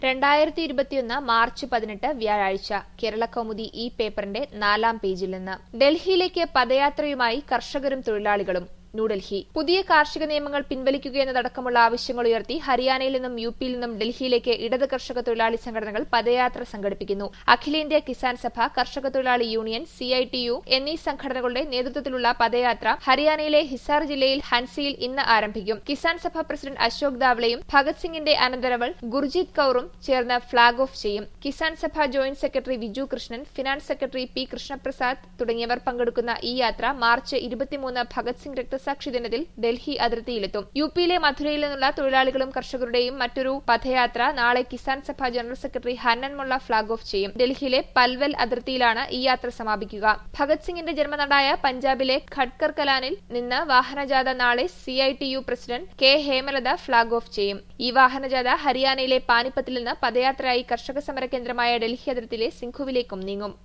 രണ്ടായിരത്തി ഇരുപത്തിയൊന്ന് മാർച്ച് പതിനെട്ട് വ്യാഴാഴ്ച കേരളകൗമുദി ഈ പേപ്പറിന്റെ നാലാം പേജിൽ നിന്ന് ഡൽഹിയിലേക്ക് പദയാത്രയുമായി കർഷകരും തൊഴിലാളികളും ന്യൂഡൽഹി പുതിയ കാർഷിക നിയമങ്ങൾ പിൻവലിക്കുകയെന്നതടക്കമുള്ള ആവശ്യങ്ങൾ ഉയർത്തി ഹരിയാനയിൽ നിന്നും യു പിയിൽ നിന്നും ഡൽഹിയിലേക്ക് ഇടത് കർഷക തൊഴിലാളി സംഘടനകൾ പദയാത്ര സംഘടിപ്പിക്കുന്നു അഖിലേന്ത്യാ കിസാൻ സഭ കർഷക തൊഴിലാളി യൂണിയൻ സിഐടിയു എന്നീ സംഘടനകളുടെ നേതൃത്വത്തിലുള്ള പദയാത്ര ഹരിയാനയിലെ ഹിസാർ ജില്ലയിൽ ഹൻസിയിൽ ഇന്ന് ആരംഭിക്കും കിസാൻ സഭ പ്രസിഡന്റ് അശോക് ദാവ്ലെയും ഭഗത് സിംഗിന്റെ അനന്തരവൾ ഗുർജീത് കൌറും ചേർന്ന് ഫ്ളാഗ് ഓഫ് ചെയ്യും Kisan Sabha joint secretary Viju Krishnan finance secretary P Krishnaprasad തുടങ്ങിയവർ പങ്കെടുക്കുന്ന ഈ യാത്ര മാർച്ച് ഇരുപത്തിമൂന്ന് ഭഗത് സിംഗ് രക്തസാക്ഷി ദിനത്തിൽ ഡൽഹി അതിർത്തിയിലെത്തും യു പിയിലെ മധുരയിൽ നിന്നുള്ള തൊഴിലാളികളും കർഷകരുടെയും മറ്റൊരു പദയാത്ര നാളെ കിസാൻ സഭ ജനറൽ സെക്രട്ടറി ഹന്നൻ മുള്ള ഫ്ളാഗ് ഓഫ് ചെയ്യും ഡൽഹിയിലെ പൽവൽ അതിർത്തിയിലാണ് ഈ യാത്ര സമാപിക്കുക ഭഗത് സിംഗിന്റെ ജന്മനാടായ പഞ്ചാബിലെ ഖഡ്കർ കലാനിൽ നിന്ന് വാഹനജാഥ നാളെ CITU president K Hemalatha flag off ചെയ്യും ഈ വാഹനജാഥ ഹരിയാനയിലെ പാനിപ്പത്തിൽ നിന്ന് പദയാത്രയായി കർഷക സമര കേന്ദ്രമായ ഡൽഹി അതിർത്തിയിലെ സിംഘുവിലേക്കും നീങ്ങും